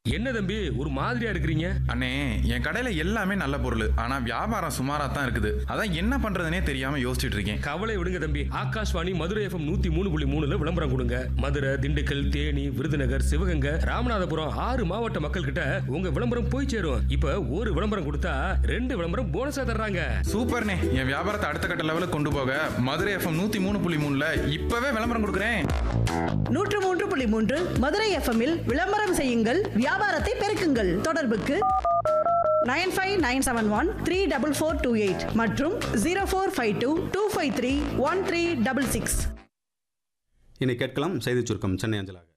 என்ன தம்பி ஒரு மாதிரியா இருக்கிறீங்க அண்ணே என் கடையில எல்லாமே நல்ல பொருள் ஆனா வியாபாரம் சுமாரா தான் இருக்குது அதான் என்ன பண்றதுனே தெரியாம யோசிச்சுட்டு இருக்கேன் கவலை விடுங்க தம்பி ஆகாஷ்வாணி மதுரை எஃப்எம் நூத்தி மூணு புள்ளி மூணுல விளம்பரம் கொடுங்க மதுரை திண்டுக்கல் தேனி விருதுநகர் சிவகங்கை ராமநாதபுரம் ஆறு மாவட்ட மக்கள் கிட்ட உங்க விளம்பரம் போய் சேரும் இப்ப ஒரு விளம்பரம் கொடுத்தா ரெண்டு விளம்பரம் போனஸா தர்றாங்க சூப்பர்ண்ணே என் வியாபாரத்தை அடுத்த கட்ட லெவலுக்கு கொண்டு போக மதுரை எஃப்எம் நூத்தி மூணு புள்ளி மூணுல இப்பவே விளம்பரம் கொடுக்குறேன் நூற்று மூன்று புள்ளி மூன்று மதுரை எஃப்எம்மில் விளம்பரம் செய்யுங்கள் வியாபாரத்தை பெருக்குங்கள் தொடர்புக்கு nine five nine seven one three double four two eight மற்றும் zero four five two two five three one three double six இனி கேட்கலாம் செய்திச் சுருக்கம் சென்னை அஞ்சலாக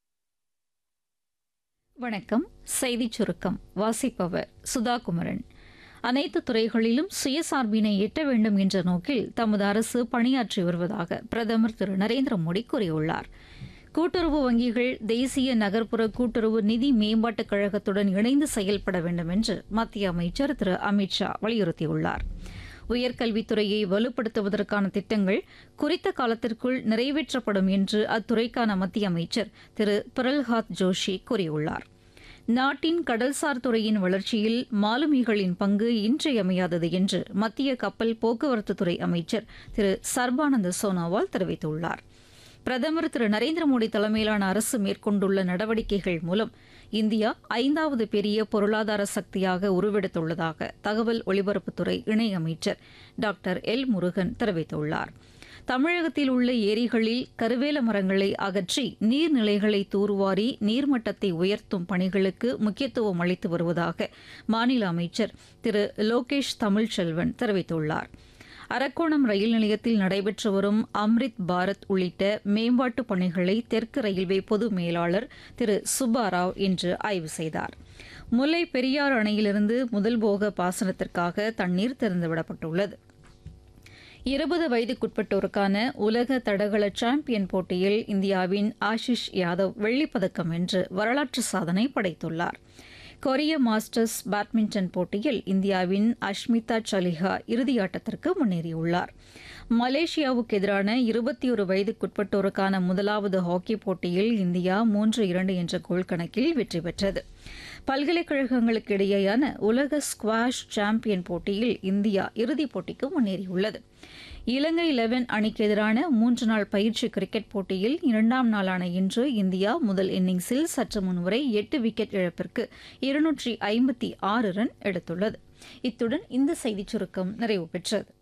வணக்கம் செய்திச் சுருக்கம் வாசிப்பவர் சுதா குமரன் அனைத்து துறைகளிலும் சுயசார்பினை எட்ட வேண்டும் என்ற நோக்கில் தமது அரசு பணியாற்றி வருவதாக பிரதமர் திரு நரேந்திர மோடி கூறியுள்ளார் கூட்டுறவு வங்கிகள் தேசிய நகர்ப்புற கூட்டுறவு நிதி மேம்பாட்டுக் கழகத்துடன் இணைந்து செயல்பட வேண்டும் என்று மத்திய அமைச்சர் திரு அமித்ஷா வலியுறுத்தியுள்ளார் உயர்கல்வித்துறையை வலுப்படுத்துவதற்கான திட்டங்கள் குறித்த காலத்திற்குள் நிறைவேற்றப்படும் என்று அத்துறைக்கான மத்திய அமைச்சர் திரு பிரல்ஹாத் ஜோஷி கூறியுள்ளார் நாட்டின் கடல்சார் துறையின் வளர்ச்சியில் மாலுமிகளின் பங்கு இன்றியமையாதது என்று மத்திய கப்பல் போக்குவரத்து துறை அமைச்சர் திரு சர்பானந்த சோனோவால் தெரிவித்துள்ளார் பிரதமர் திரு நரேந்திர மோடி தலைமையிலான அரசு மேற்கொண்டுள்ள நடவடிக்கைகள் மூலம் இந்தியா ஐந்தாவது பெரிய பொருளாதார சக்தியாக உருவெடுத்துள்ளதாக தகவல் ஒலிபரப்புத்துறை இணையமைச்சர் டாக்டர் எல் முருகன் தெரிவித்துள்ளார் தமிழகத்தில் உள்ள ஏரிகளில் கருவேல மரங்களை அகற்றி நீர்நிலைகளை தூர்வாரி நீர்மட்டத்தை உயர்த்தும் பணிகளுக்கு முக்கியத்துவம் அளித்து வருவதாக மாநில அமைச்சர் திரு லோகேஷ் தமிழ்ச்செல்வன் தெரிவித்துள்ளார் அரக்கோணம் ரயில் நிலையத்தில் நடைபெற்று வரும் அம்ரித் பாரத் உள்ளிட்ட மேம்பாட்டு பணிகளை தெற்கு ரயில்வே பொது மேலாளர் திரு சுப்பாராவ் இன்று ஆய்வு செய்தார் முல்லை பெரியாறு அணையிலிருந்து முதல் போக பாசனத்திற்காக தண்ணீர் திறந்துவிடப்பட்டுள்ளது இருபது வயதுக்குட்பட்டோருக்கான உலக தடகள சாம்பியன் போட்டியில் இந்தியாவின் ஆஷிஷ் யாதவ் வெள்ளிப்பதக்கம் வென்று வரலாற்று சாதனை படைத்துள்ளார் கொரிய மாஸ்டர்ஸ் பேட்மிண்டன் போட்டியில் இந்தியாவின் அஷ்மிதா சலிஹா இறுதியாட்டத்திற்கு முன்னேறியுள்ளார் மலேசியாவுக்கு எதிரான இருபத்தி ஒரு வயதுக்குட்பட்டோருக்கான முதலாவது ஹாக்கி போட்டியில் இந்தியா மூன்று இரண்டு என்ற கோல் கணக்கில் வெற்றி பெற்றது பல்கலைக்கழகங்களுக்கு இடையேயான உலக ஸ்குவாஷ் சாம்பியன் போட்டியில் இந்தியா இறுதிப் போட்டிக்கு முன்னேறியுள்ளது இலங்கை லெவன் அணிக்கு எதிரான மூன்று நாள் பயிற்சி கிரிக்கெட் போட்டியில் இரண்டாம் நாளான இன்று இந்தியா முதல் இன்னிங்ஸில் சற்று முன்வரை எட்டு விக்கெட் இழப்பிற்கு இருநூற்றி ஐம்பத்தி ஆறு ரன் எடுத்துள்ளது இத்துடன் இந்த செய்திச் சுருக்கம் நிறைவு பெற்றது